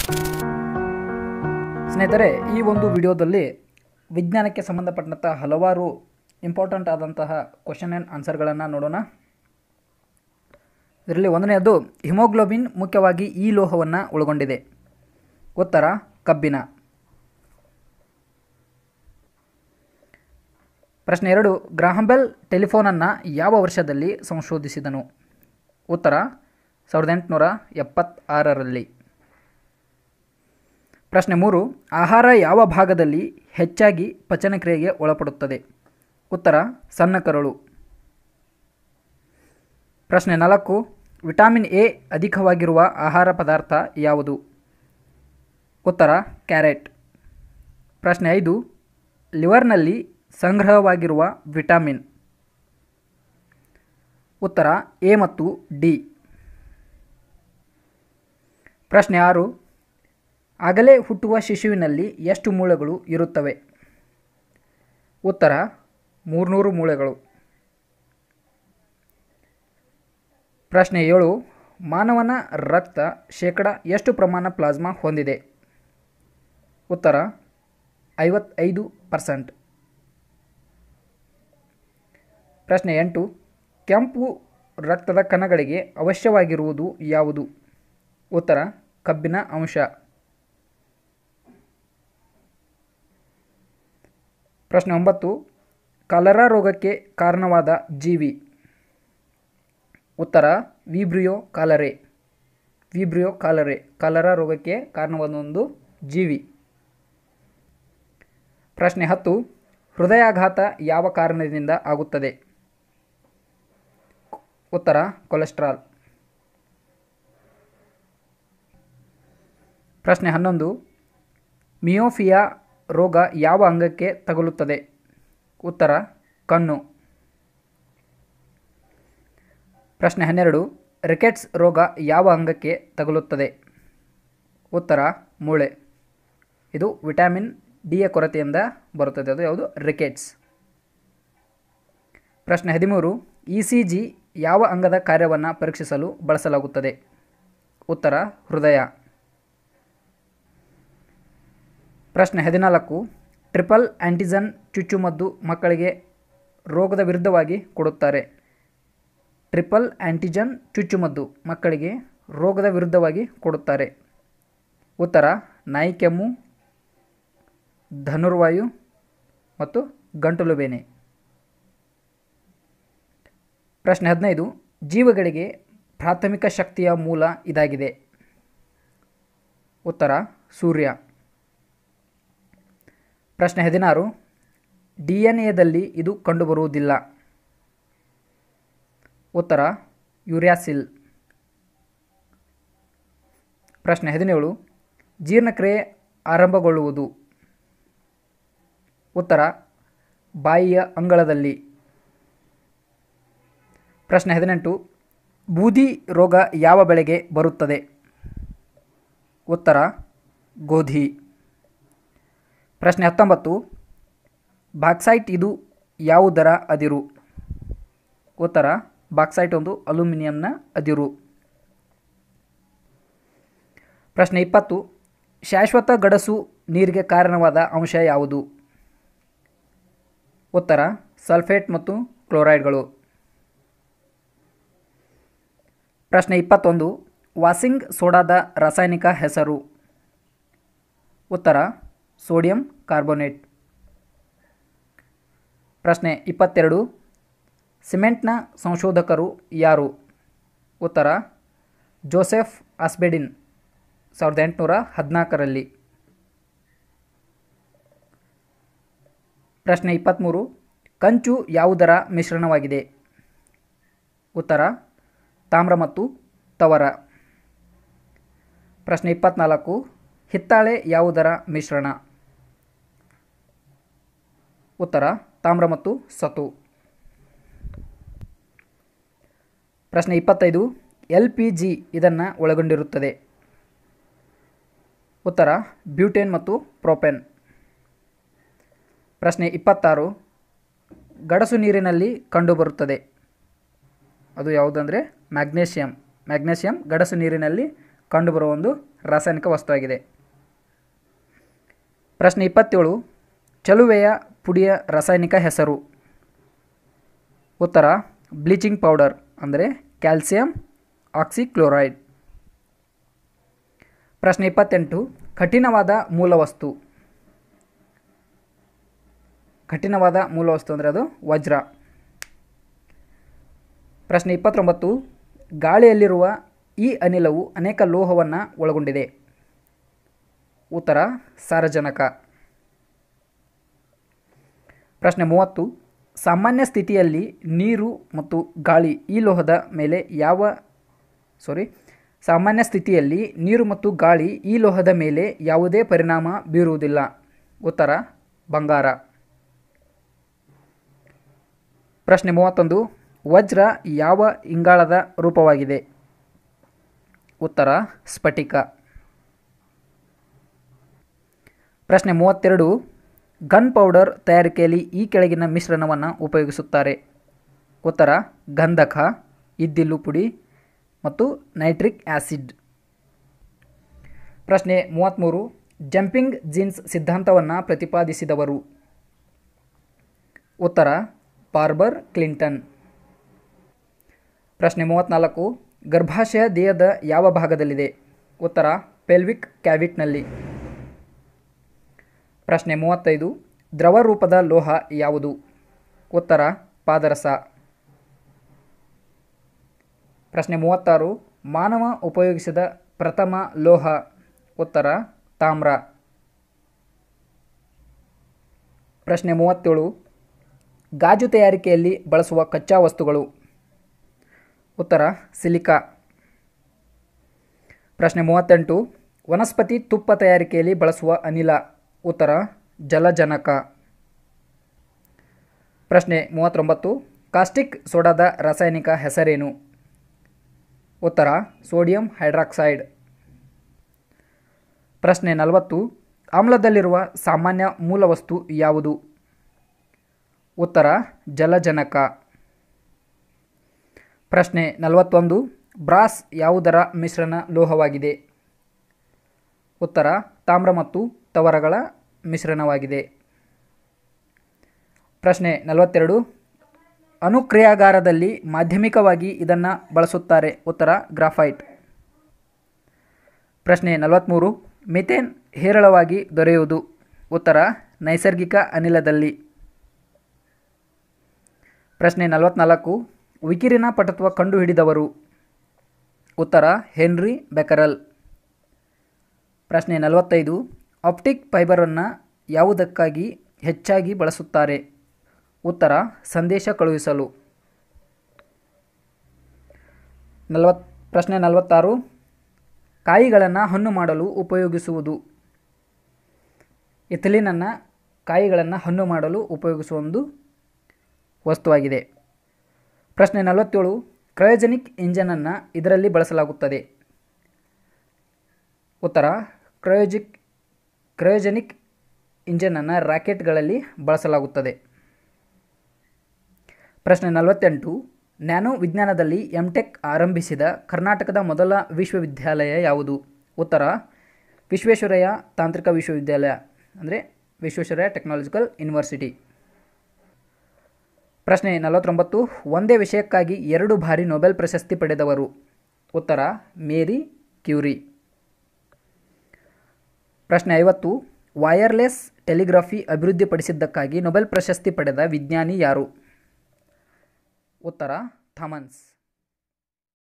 ಸ್ನೇಹಿತರೆ ಈ ಒಂದು ವಿಡಿಯೋದಲ್ಲಿ ವಿಜ್ಞಾನಕ್ಕೆ ಸಂಬಂಧಪಟ್ಟಂಥ ಹಲವಾರು ಇಂಪಾರ್ಟೆಂಟ್ ಆದಂತಹ ಕ್ವಶನ್ ಆ್ಯಂಡ್ ಆನ್ಸರ್ಗಳನ್ನು ನೋಡೋಣ ಇದರಲ್ಲಿ ಒಂದನೆಯದು ಹಿಮೋಗ್ಲೋಬಿನ್ ಮುಖ್ಯವಾಗಿ ಈ ಲೋಹವನ್ನು ಒಳಗೊಂಡಿದೆ ಉತ್ತರ ಕಬ್ಬಿಣ ಪ್ರಶ್ನೆ ಎರಡು ಗ್ರಾಹಂಬೆಲ್ ಟೆಲಿಫೋನನ್ನು ಯಾವ ವರ್ಷದಲ್ಲಿ ಸಂಶೋಧಿಸಿದನು ಉತ್ತರ ಸಾವಿರದ ಎಂಟುನೂರ ಎಪ್ಪತ್ತಾರರಲ್ಲಿ ಪ್ರಶ್ನೆ ಮೂರು ಆಹಾರ ಯಾವ ಭಾಗದಲ್ಲಿ ಹೆಚ್ಚಾಗಿ ಪಚನಕ್ರಿಯೆಗೆ ಒಳಪಡುತ್ತದೆ ಉತ್ತರ ಸಣ್ಣ ಕರಳು ಪ್ರಶ್ನೆ ನಾಲ್ಕು ವಿಟಮಿನ್ ಎ ಅಧಿಕವಾಗಿರುವ ಆಹಾರ ಪದಾರ್ಥ ಯಾವುದು ಉತ್ತರ ಕ್ಯಾರೆಟ್ ಪ್ರಶ್ನೆ ಐದು ಲಿವರ್ನಲ್ಲಿ ಸಂಗ್ರಹವಾಗಿರುವ ವಿಟಮಿನ್ ಉತ್ತರ ಎ ಮತ್ತು ಡಿ ಪ್ರಶ್ನೆ ಆರು ಆಗಲೇ ಹುಟ್ಟುವ ಶಿಶುವಿನಲ್ಲಿ ಎಷ್ಟು ಮೂಳೆಗಳು ಇರುತ್ತವೆ ಉತ್ತರ ಮೂರ್ನೂರು ಮೂಳೆಗಳು ಪ್ರಶ್ನೆ ಏಳು ಮಾನವನ ರಕ್ತ ಶೇಕಡ ಎಷ್ಟು ಪ್ರಮಾಣ ಪ್ಲಾಸ್ಮಾ ಹೊಂದಿದೆ ಉತ್ತರ ಐವತ್ತೈದು ಪರ್ಸೆಂಟ್ ಪ್ರಶ್ನೆ ಎಂಟು ಕೆಂಪು ರಕ್ತದ ಕಣಗಳಿಗೆ ಅವಶ್ಯವಾಗಿರುವುದು ಯಾವುದು ಉತ್ತರ ಕಬ್ಬಿನ ಅಂಶ ಪ್ರಶ್ನೆ ಒಂಬತ್ತು ಕಲರಾ ರೋಗಕ್ಕೆ ಕಾರಣವಾದ ಜೀವಿ ಉತ್ತರ ವಿಬ್ರಿಯೋ ಕಾಲರೆ ವಿಬ್ರಿಯೋ ಕಾಲರೆ ಕಲರಾ ರೋಗಕ್ಕೆ ಕಾರಣವಾದ ಒಂದು ಜೀವಿ ಪ್ರಶ್ನೆ ಹತ್ತು ಹೃದಯಾಘಾತ ಯಾವ ಕಾರಣದಿಂದ ಆಗುತ್ತದೆ ಉತ್ತರ ಕೊಲೆಸ್ಟ್ರಾಲ್ ಪ್ರಶ್ನೆ ಹನ್ನೊಂದು ಮಿಯೋಫಿಯಾ ರೋಗ ಯಾವ ಅಂಗಕ್ಕೆ ತಗುಲುತ್ತದೆ ಉತ್ತರ ಕಣ್ಣು ಪ್ರಶ್ನೆ ಹನ್ನೆರಡು ರಿಕೆಟ್ಸ್ ರೋಗ ಯಾವ ಅಂಗಕ್ಕೆ ತಗುಲುತ್ತದೆ ಉತ್ತರ ಮೂಳೆ ಇದು ವಿಟಮಿನ್ ಡಿಯ ಕೊರತೆಯಿಂದ ಬರುತ್ತದೆ ಅದು ಯಾವುದು ರಿಕೆಟ್ಸ್ ಪ್ರಶ್ನೆ ಹದಿಮೂರು ಇ ಸಿ ಜಿ ಯಾವ ಅಂಗದ ಕಾರ್ಯವನ್ನು ಪರೀಕ್ಷಿಸಲು ಬಳಸಲಾಗುತ್ತದೆ ಉತ್ತರ ಹೃದಯ ಪ್ರಶ್ನೆ ಹದಿನಾಲ್ಕು ಟ್ರಿಪಲ್ ಆ್ಯಂಟಿಜನ್ ಚುಚ್ಚುಮದ್ದು ಮಕ್ಕಳಿಗೆ ರೋಗದ ವಿರುದ್ಧವಾಗಿ ಕೊಡುತ್ತಾರೆ ಟ್ರಿಪಲ್ ಆ್ಯಂಟಿಜನ್ ಚುಚ್ಚುಮದ್ದು ಮಕ್ಕಳಿಗೆ ರೋಗದ ವಿರುದ್ಧವಾಗಿ ಕೊಡುತ್ತಾರೆ ಉತ್ತರ ನಾಯಿ ಕೆಮ್ಮು ಧನುರ್ವಾಯು ಮತ್ತು ಗಂಟಲು ಬೇನೆ ಪ್ರಶ್ನೆ ಹದಿನೈದು ಜೀವಗಳಿಗೆ ಪ್ರಾಥಮಿಕ ಶಕ್ತಿಯ ಮೂಲ ಇದಾಗಿದೆ ಉತ್ತರ ಸೂರ್ಯ ಪ್ರಶ್ನೆ ಹದಿನಾರು ಡಿ ಎನ್ ಎದಲ್ಲಿ ಇದು ಕಂಡುಬರುವುದಿಲ್ಲ ಉತ್ತರ ಯುರ್ಯಾಸಿಲ್ ಪ್ರಶ್ನೆ ಹದಿನೇಳು ಜೀರ್ಣಕ್ರಿಯೆ ಆರಂಭಗೊಳ್ಳುವುದು ಉತ್ತರ ಬಾಯಿಯ ಅಂಗಳದಲ್ಲಿ ಪ್ರಶ್ನೆ ಹದಿನೆಂಟು ಬೂದಿ ರೋಗ ಯಾವ ಬೆಳೆಗೆ ಬರುತ್ತದೆ ಉತ್ತರ ಗೋಧಿ ಪ್ರಶ್ನೆ ಹತ್ತೊಂಬತ್ತು ಬಾಕ್ಸೈಟ್ ಇದು ಯಾವುದರ ಅದಿರು ಉತ್ತರ ಬಾಕ್ಸೈಟ್ ಒಂದು ಅಲ್ಯೂಮಿನಿಯಂನ ಅದಿರು ಪ್ರಶ್ನೆ ಇಪ್ಪತ್ತು ಶಾಶ್ವತ ಗಡಸು ನೀರಿಗೆ ಕಾರಣವಾದ ಅಂಶ ಯಾವುದು ಉತ್ತರ ಸಲ್ಫೇಟ್ ಮತ್ತು ಕ್ಲೋರೈಡ್ಗಳು ಪ್ರಶ್ನೆ ಇಪ್ಪತ್ತೊಂದು ವಾಸಿಂಗ್ ಸೋಡಾದ ರಾಸಾಯನಿಕ ಹೆಸರು ಉತ್ತರ ಸೋಡಿಯಂ ಕಾರ್ಬೋನೇಟ್ ಪ್ರಶ್ನೆ ಇಪ್ಪತ್ತೆರಡು ಸಿಮೆಂಟ್ನ ಸಂಶೋಧಕರು ಯಾರು ಉತ್ತರ ಜೋಸೆಫ್ ಆಸ್ಬೆಡಿನ್ ಸಾವಿರದ ಎಂಟುನೂರ ಹದಿನಾಲ್ಕರಲ್ಲಿ ಪ್ರಶ್ನೆ ಇಪ್ಪತ್ತ್ಮೂರು ಕಂಚು ಯಾವುದರ ಮಿಶ್ರಣವಾಗಿದೆ ಉತ್ತರ ತಾಮ್ರ ಮತ್ತು ತವರ ಪ್ರಶ್ನೆ ಇಪ್ಪತ್ನಾಲ್ಕು ಹಿತ್ತಾಳೆ ಯಾವುದರ ಮಿಶ್ರಣ ಉತ್ತರ ತಾಮ್ರ ಮತ್ತು ಸತು ಪ್ರಶ್ನೆ ಇಪ್ಪತ್ತೈದು ಎಲ್ ಪಿ ಜಿ ಇದನ್ನು ಒಳಗೊಂಡಿರುತ್ತದೆ ಉತ್ತರ ಬ್ಯೂಟೇನ್ ಮತ್ತು ಪ್ರೋಪೆನ್ ಪ್ರಶ್ನೆ ಇಪ್ಪತ್ತಾರು ಗಡಸು ನೀರಿನಲ್ಲಿ ಕಂಡುಬರುತ್ತದೆ ಅದು ಯಾವುದಂದರೆ ಮ್ಯಾಗ್ನೇಷಿಯಂ ಮ್ಯಾಗ್ನೇಷಿಯಂ ಗಡಸು ನೀರಿನಲ್ಲಿ ಕಂಡುಬರುವ ಒಂದು ರಾಸಾಯನಿಕ ವಸ್ತುವಾಗಿದೆ ಪ್ರಶ್ನೆ ಇಪ್ಪತ್ತೇಳು ಚಲುವೆಯ ಪುಡಿಯ ರಾಸಾಯನಿಕ ಹೆಸರು ಉತ್ತರ ಬ್ಲೀಚಿಂಗ್ ಪೌಡರ್ ಅಂದರೆ ಕ್ಯಾಲ್ಸಿಯಂ ಆಕ್ಸಿಕ್ಲೋರೈಡ್ ಪ್ರಶ್ನೆ ಇಪ್ಪತ್ತೆಂಟು ಕಠಿಣವಾದ ಮೂಲವಸ್ತು ಕಠಿಣವಾದ ಮೂಲವಸ್ತು ಅಂದರೆ ಅದು ವಜ್ರ ಪ್ರಶ್ನೆ ಇಪ್ಪತ್ತೊಂಬತ್ತು ಗಾಳಿಯಲ್ಲಿರುವ ಈ ಅನಿಲವು ಅನೇಕ ಲೋಹವನ್ನು ಒಳಗೊಂಡಿದೆ ಉತ್ತರ ಸಾರಜನಕ ಪ್ರಶ್ನೆ ಮೂವತ್ತು ಸಾಮಾನ್ಯ ಸ್ಥಿತಿಯಲ್ಲಿ ನೀರು ಮತ್ತು ಗಾಳಿ ಈ ಲೋಹದ ಮೇಲೆ ಯಾವ ಸಾರಿ ಸಾಮಾನ್ಯ ಸ್ಥಿತಿಯಲ್ಲಿ ನೀರು ಮತ್ತು ಗಾಳಿ ಈ ಲೋಹದ ಮೇಲೆ ಯಾವುದೇ ಪರಿಣಾಮ ಬೀರುವುದಿಲ್ಲ ಉತ್ತರ ಬಂಗಾರ ಪ್ರಶ್ನೆ ಮೂವತ್ತೊಂದು ವಜ್ರ ಯಾವ ಇಂಗಾಳದ ರೂಪವಾಗಿದೆ ಉತ್ತರ ಸ್ಫಟಿಕ ಪ್ರಶ್ನೆ ಮೂವತ್ತೆರಡು ಗನ್ ಪೌಡರ್ ತಯಾರಿಕೆಯಲ್ಲಿ ಈ ಕೆಳಗಿನ ಮಿಶ್ರಣವನ್ನು ಉಪಯೋಗಿಸುತ್ತಾರೆ ಉತ್ತರ ಗಂಧಕ ಇದ್ದಿಲು ಪುಡಿ ಮತ್ತು ನೈಟ್ರಿಕ್ ಆ್ಯಸಿಡ್ ಪ್ರಶ್ನೆ ಮೂವತ್ತ್ಮೂರು ಜಂಪಿಂಗ್ ಜೀನ್ಸ್ ಸಿದ್ಧಾಂತವನ್ನು ಪ್ರತಿಪಾದಿಸಿದವರು ಉತ್ತರ ಬಾರ್ಬರ್ ಕ್ಲಿಂಟನ್ ಪ್ರಶ್ನೆ ಮೂವತ್ತ್ನಾಲ್ಕು ಗರ್ಭಾಶಯ ದೇಹದ ಯಾವ ಭಾಗದಲ್ಲಿದೆ ಉತ್ತರ ಪೆಲ್ವಿಕ್ ಕ್ಯಾವಿಟ್ನಲ್ಲಿ ಪ್ರಶ್ನೆ ಮೂವತ್ತೈದು ದ್ರವ ರೂಪದ ಲೋಹ ಯಾವುದು ಉತ್ತರ ಪಾದರಸ ಪ್ರಶ್ನೆ ಮೂವತ್ತಾರು ಮಾನವ ಉಪಯೋಗಿಸಿದ ಪ್ರಥಮ ಲೋಹ ಉತ್ತರ ತಾಮ್ರ ಪ್ರಶ್ನೆ ಮೂವತ್ತೇಳು ಗಾಜು ತಯಾರಿಕೆಯಲ್ಲಿ ಬಳಸುವ ಕಚ್ಚಾ ವಸ್ತುಗಳು ಉತ್ತರ ಸಿಲಿಕಾ ಪ್ರಶ್ನೆ ಮೂವತ್ತೆಂಟು ವನಸ್ಪತಿ ತುಪ್ಪ ತಯಾರಿಕೆಯಲ್ಲಿ ಬಳಸುವ ಅನಿಲ ಉತ್ತರ ಜಲಜನಕ ಪ್ರಶ್ನೆ ಮೂವತ್ತೊಂಬತ್ತು ಕಾಸ್ಟಿಕ್ ಸೋಡಾದ ರಾಸಾಯನಿಕ ಹೆಸರೇನು ಉತ್ತರ ಸೋಡಿಯಂ ಹೈಡ್ರಾಕ್ಸೈಡ್ ಪ್ರಶ್ನೆ ನಲವತ್ತು ಆಮ್ಲದಲ್ಲಿರುವ ಸಾಮಾನ್ಯ ಮೂಲವಸ್ತು ಯಾವುದು ಉತ್ತರ ಜಲಜನಕ ಪ್ರಶ್ನೆ ನಲವತ್ತೊಂದು ಬ್ರಾಸ್ ಯಾವುದರ ಮಿಶ್ರಣ ಲೋಹವಾಗಿದೆ ಉತ್ತರ ತಾಮ್ರ ಮತ್ತು ತವರಗಳ ಮಿಶ್ರಣವಾಗಿದೆ ಪ್ರಶ್ನೆ ನಲವತ್ತೆರಡು ಅನುಕ್ರಿಯಾಗಾರದಲ್ಲಿ ಮಾಧ್ಯಮಿಕವಾಗಿ ಇದನ್ನು ಬಳಸುತ್ತಾರೆ ಉತ್ತರ ಗ್ರಾಫೈಟ್ ಪ್ರಶ್ನೆ ನಲವತ್ತ್ಮೂರು ಮಿಥೇನ್ ಹೇರಳವಾಗಿ ದೊರೆಯುವುದು ಉತ್ತರ ನೈಸರ್ಗಿಕ ಅನಿಲದಲ್ಲಿ ಪ್ರಶ್ನೆ ನಲವತ್ನಾಲ್ಕು ವಿಕಿರಣ ಪಟತ್ವ ಕಂಡುಹಿಡಿದವರು ಉತ್ತರ ಹೆನ್ರಿ ಬೆಕರಲ್ ಪ್ರಶ್ನೆ ನಲವತ್ತೈದು ಆಪ್ಟಿಕ್ ಫೈಬರನ್ನು ಯಾವುದಕ್ಕಾಗಿ ಹೆಚ್ಚಾಗಿ ಬಳಸುತ್ತಾರೆ ಉತ್ತರ ಸಂದೇಶ ಕಳುಹಿಸಲು ನಲವತ್ ಪ್ರಶ್ನೆ ನಲವತ್ತಾರು ಕಾಯಿಗಳನ್ನು ಹಣ್ಣು ಮಾಡಲು ಉಪಯೋಗಿಸುವುದು ಎಥಿಲಿನನ್ನು ಕಾಯಿಗಳನ್ನು ಹಣ್ಣು ಮಾಡಲು ಉಪಯೋಗಿಸುವ ಒಂದು ವಸ್ತುವಾಗಿದೆ ಪ್ರಶ್ನೆ ನಲವತ್ತೇಳು ಕ್ರಯೋಜನಿಕ್ ಇಂಜನನ್ನು ಇದರಲ್ಲಿ ಬಳಸಲಾಗುತ್ತದೆ ಉತ್ತರ ಕ್ರಯೋಜಿಕ್ ಕ್ರಯೋಜನಿಕ್ ಇಂಜನನ್ನು ರಾಕೆಟ್ಗಳಲ್ಲಿ ಬಳಸಲಾಗುತ್ತದೆ ಪ್ರಶ್ನೆ ನಲವತ್ತೆಂಟು ನ್ಯಾನೋ ವಿಜ್ಞಾನದಲ್ಲಿ ಎಂ ಟೆಕ್ ಆರಂಭಿಸಿದ ಕರ್ನಾಟಕದ ಮೊದಲ ವಿಶ್ವವಿದ್ಯಾಲಯ ಯಾವುದು ಉತ್ತರ ವಿಶ್ವೇಶ್ವರಯ್ಯ ತಾಂತ್ರಿಕ ವಿಶ್ವವಿದ್ಯಾಲಯ ಅಂದರೆ ವಿಶ್ವೇಶ್ವರಯ್ಯ ಟೆಕ್ನಾಲಜಿಕಲ್ ಯೂನಿವರ್ಸಿಟಿ ಪ್ರಶ್ನೆ ನಲವತ್ತೊಂಬತ್ತು ಒಂದೇ ವಿಷಯಕ್ಕಾಗಿ ಎರಡು ಬಾರಿ ನೊಬೆಲ್ ಪ್ರಶಸ್ತಿ ಪಡೆದವರು ಉತ್ತರ ಮೇರಿ ಕ್ಯೂರಿ ಪ್ರಶ್ನೆ ಐವತ್ತು ವೈರ್ಲೆಸ್ ಟೆಲಿಗ್ರಫಿ ಅಭಿವೃದ್ಧಿಪಡಿಸಿದ್ದಕ್ಕಾಗಿ ನೊಬೆಲ್ ಪ್ರಶಸ್ತಿ ಪಡೆದ ವಿಜ್ಞಾನಿ ಯಾರು ಉತ್ತರ ಥಾಮನ್ಸ್